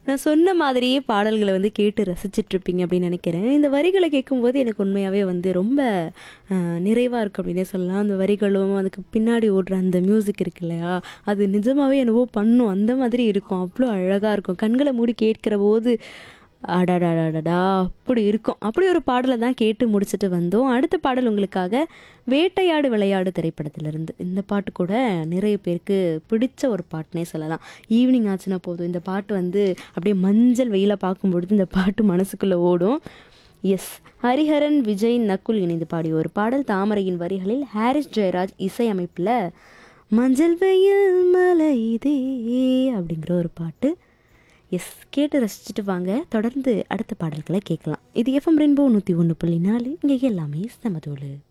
நான் சொன்ன மாதிரியே பாடல்களை வந்து கேட்டு ரசிச்சிட்டு இருப்பீங்க அப்படின்னு நினைக்கிறேன் இந்த வரிகளை கேட்கும்போது எனக்கு உண்மையாகவே வந்து ரொம்ப நிறைவாக இருக்கும் அப்படின்னே சொல்லலாம் அந்த வரிகளும் அதுக்கு பின்னாடி ஓடுற அந்த மியூசிக் இருக்கு இல்லையா அது நிஜமாகவே என்னவோ பண்ணும் அந்த மாதிரி இருக்கும் அவ்வளோ அழகாக இருக்கும் கண்களை மூடி கேட்கிற போது அடடடடடா அப்படி இருக்கும் அப்படி ஒரு பாடலை தான் கேட்டு முடிச்சுட்டு வந்தோம் அடுத்த பாடல் உங்களுக்காக வேட்டையாடு விளையாடு திரைப்படத்திலிருந்து இந்த பாட்டு கூட நிறைய பேருக்கு பிடிச்ச ஒரு பாட்டுனே சொல்லலாம் ஈவினிங் ஆச்சுன்னா போதும் இந்த பாட்டு வந்து அப்படியே மஞ்சள் வெயில பார்க்கும் பொழுது இந்த பாட்டு மனசுக்குள்ளே ஓடும் எஸ் ஹரிஹரன் விஜய் நக்குல் இணைந்து பாடிய ஒரு பாடல் தாமரையின் வரிகளில் ஹாரிஸ் ஜெயராஜ் இசையமைப்பில் மஞ்சள் வெயில் மலைதே அப்படிங்கிற ஒரு பாட்டு எஸ் கேட்டு ரசிச்சுட்டு வாங்க தொடர்ந்து அடுத்த பாடல்களை கேட்கலாம் இது எஃப்எம் ரெயின்போ நூற்றி ஒன்று புள்ளி நாலு இங்கே எல்லாமே சமதோடு